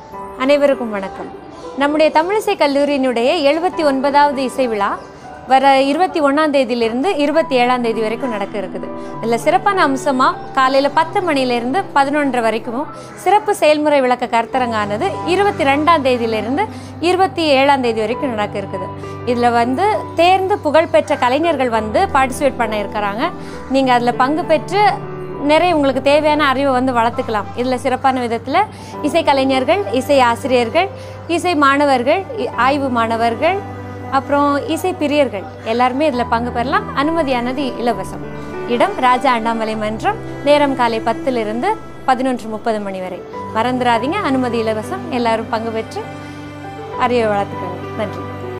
அனைவருக்கும் வணக்கம் நம்முடைய தமிழிசை கல்லூரியினுடைய எழுபத்தி ஒன்பதாவது இசை விழா வர இருபத்தி ஒன்றாம் தேதியிலிருந்து இருபத்தி ஏழாம் தேதி வரைக்கும் நடக்க இருக்குது இதில் சிறப்பான அம்சமாக காலையில் பத்து மணிலேருந்து பதினொன்றரை வரைக்கும் சிறப்பு செயல்முறை விளக்க கருத்தரங்கானது இருபத்தி ரெண்டாம் தேதியிலிருந்து இருபத்தி ஏழாம் தேதி வரைக்கும் நடக்க இருக்குது இதில் வந்து தேர்ந்து புகழ்பெற்ற கலைஞர்கள் வந்து பார்ட்டிசிபேட் பண்ண இருக்கிறாங்க நீங்கள் அதில் பங்கு பெற்று நிறைய உங்களுக்கு தேவையான அறிவை வந்து வளர்த்துக்கலாம் இதில் சிறப்பான விதத்தில் இசை கலைஞர்கள் இசை ஆசிரியர்கள் இசை மாணவர்கள் இ- ஆய்வு மாணவர்கள் அப்புறம் இசை பிரியர்கள் எல்லாருமே இதில் பங்கு பெறலாம் அனுமதியானது இலவசம் இடம் ராஜா அண்ணாமலை மன்றம் நேரம் காலை பத்திலிருந்து பதினொன்று முப்பது மணி வரை மறந்துடாதீங்க அனுமதி இலவசம் எல்லாரும் பங்கு பெற்று அறிவை வளர்த்துக்கணும் நன்றி